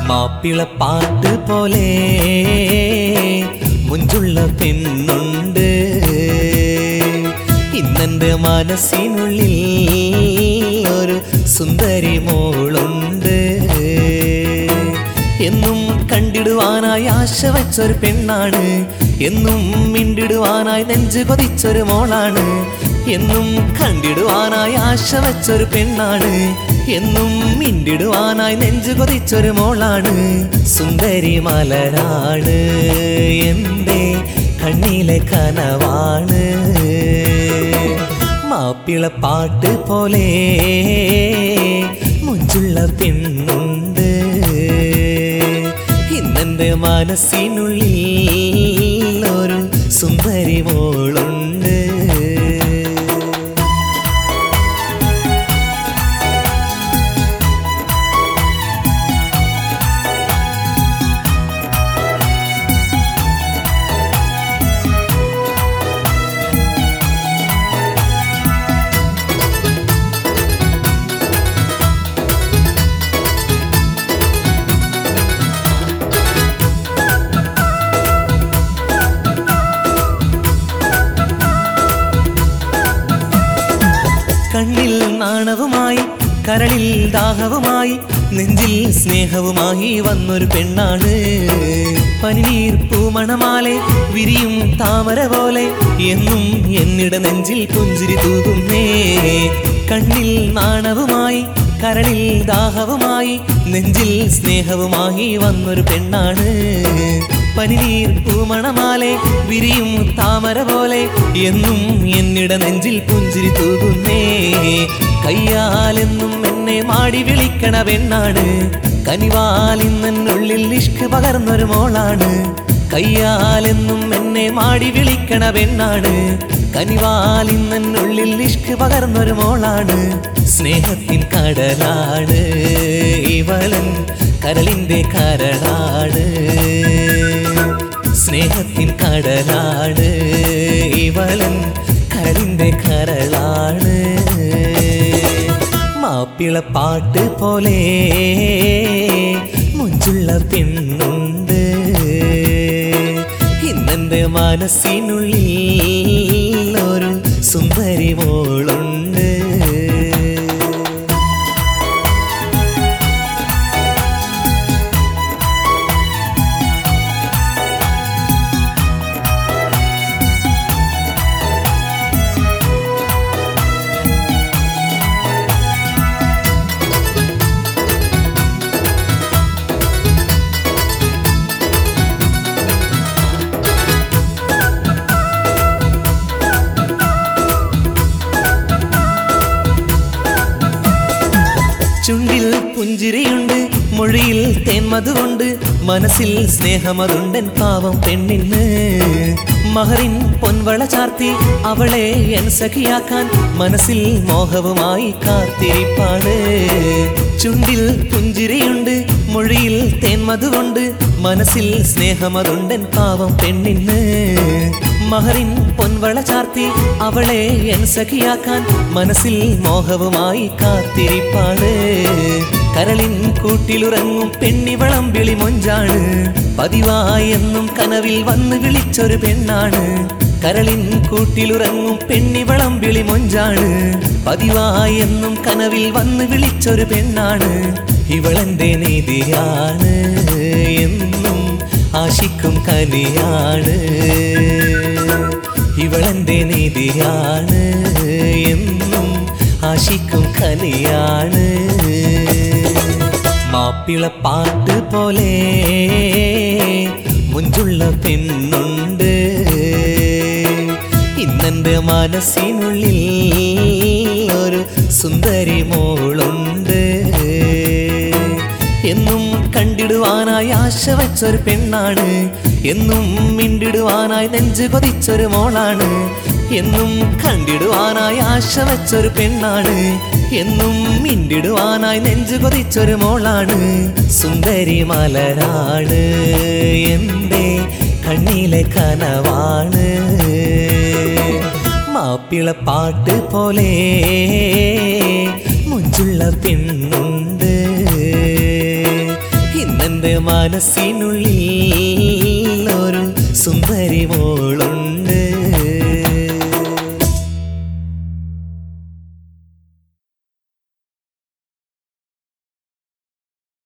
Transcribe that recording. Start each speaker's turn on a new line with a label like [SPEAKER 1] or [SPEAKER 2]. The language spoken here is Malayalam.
[SPEAKER 1] മാപ്പിളപ്പാട്ട് പോലെ മുഞ്ചുള്ള പെണ്ണുണ്ട് ഇന്നെന്റെ മനസ്സിനുള്ളിൽ ഒരു സുന്ദരി മോളുണ്ട് എന്നും കണ്ടിടുവാനായി ആശ വെച്ചൊരു പെണ്ണാണ് എന്നും മിണ്ടിടുവാനായി നെഞ്ച് കൊതിച്ചൊരു മോളാണ് എന്നും കണ്ടിടുവാനായി ആശ വെച്ചൊരു പെണ്ണാണ് എന്നും മിണ്ടിടുവാനായി നെഞ്ചു കൊതിച്ചൊരു മോളാണ് സുന്ദരി മലരാണ് എൻ്റെ കണ്ണിലെ കനവാണ് മാപ്പിളപ്പാട്ട് പോലെ മുഞ്ചുള്ള പെണ്ണുണ്ട് ഇന്നെന്റെ മനസ്സിനുള്ളിൽ ഒരു സുന്ദരി മോളുണ്ട് കണ്ണിൽ നാണവുമായി കരളിൽ ദാഹവുമായി നെഞ്ചിൽ സ്നേഹവുമായി വന്നൊരു പെണ്ണാണ് പനിനീർ പൂമണമാലെ വിരിയും താമര പോലെ എന്നും എന്നിട നെഞ്ചിൽ പുഞ്ചിരി തൂകുന്നേ കണ്ണിൽ നാണവുമായി കരളിൽ ദാഹവുമായി നെഞ്ചിൽ സ്നേഹവുമായി വന്നൊരു പെണ്ണാണ് പനിനീർ പൂമണമാലെ വിരിയും താമര പോലെ എന്നും എന്നിട നെഞ്ചിൽ പുഞ്ചിരി തൂകുന്നേ കയ്യാലെന്നും എന്നെ മാടി വിളിക്കണ പെണ്ണാണ് കനിവാലിന്നുള്ളിൽ ഇഷ്ക് പകർന്നൊരു മോളാണ് കയ്യാലെന്നും എന്നെ മാടി വിളിക്കണ പെണ്ണാണ് കനിവാലിന്നുള്ളിൽ ഇഷ്ക് പകർന്നൊരു മോളാണ് സ്നേഹത്തിൻ കടലാണ് ഇവളൻ കരളിന്റെ കരളാണ് സ്നേഹത്തിൻ കടലാണ് ഇവളൻ കരളിന്റെ കരളാണ് മാപ്പിളപ്പാട്ട് പോലെ മുഞ്ചുള്ള പെണ്ണുണ്ട് ഇന്നെന്റെ മനസ്സിനുള്ളിൽ ഒരു സുന്ദരി മോളുണ്ട് ചുണ്ടിൽ പുഞ്ചിരിയുണ്ട് മൊഴിയിൽ തേന്മതുണ്ട് മനസ്സിൽ സ്നേഹമതുണ്ടൻ പാവം പെണ്ണിന് മഹറിൻ പൊൻവള ചാർത്തി അവളെ എൻ സഖിയാക്കാൻ മനസ്സിൽ മോഹവുമായി കാത്തിരിപ്പാണ് ചുണ്ടിൽ പുഞ്ചിരിയുണ്ട് മൊഴിയിൽ തേന്മതുണ്ട് മനസ്സിൽ സ്നേഹമതുണ്ടൻ പാവം പെണ്ണിന് മഹറിൻ പൊൻവള ചാർത്തി അവളെ എൻ സഖിയാക്കാൻ മനസ്സിൽ മോഹവുമായി കാത്തിരിപ്പാണ് കരളിൻ കൂട്ടിലുറങ്ങും പെണ്ണിവളം വിളി മൊഞ്ചാണ് പതിവായി എന്നും കനവിൽ വന്ന് വിളിച്ചൊരു പെണ്ണാണ് കരളിൻ കൂട്ടിലുറങ്ങും പെണ്ണിവളം വിളി മൊഞ്ചാണ് പതിവായി എന്നും കനവിൽ വന്ന് വിളിച്ചൊരു പെണ്ണാണ് ഇവളെന്റെ നീതിയാണ് എന്നും ആശിക്കും കനിയാണ് ഇവളെന്റെ നീതിയാണ് എന്നും ആശിക്കും കനിയാണ് മാപ്പിളപ്പാട്ട് പോലെ മുഞ്ചുള്ള പെണ്ണുണ്ട് ഇന്നെന്റെ മനസ്സിനുള്ളിൽ ഒരു സുന്ദരി മോളുണ്ട് എന്നും കണ്ടിടുവാനായി ആശ വെച്ചൊരു പെണ്ണാണ് എന്നും മിണ്ടിടുവാനായി നെഞ്ച് കൊതിച്ചൊരു മോളാണ് എന്നും കണ്ടിടുവാനായി ആശ വെച്ചൊരു പെണ്ണാണ് എന്നും മിണ്ടിടുവാനായി നെഞ്ചു കൊതിച്ചൊരു മോളാണ് സുന്ദരി മലരാണ് എൻ്റെ കണ്ണിലെ കനവാണ് മാപ്പിളപ്പാട്ട് പോലെ മുഞ്ചുള്ള പെണ്ണുണ്ട് ഇന്നെൻ്റെ എൻ്റെ മനസ്സിനുള്ളിൽ ഒരു സുന്ദരി മോഹം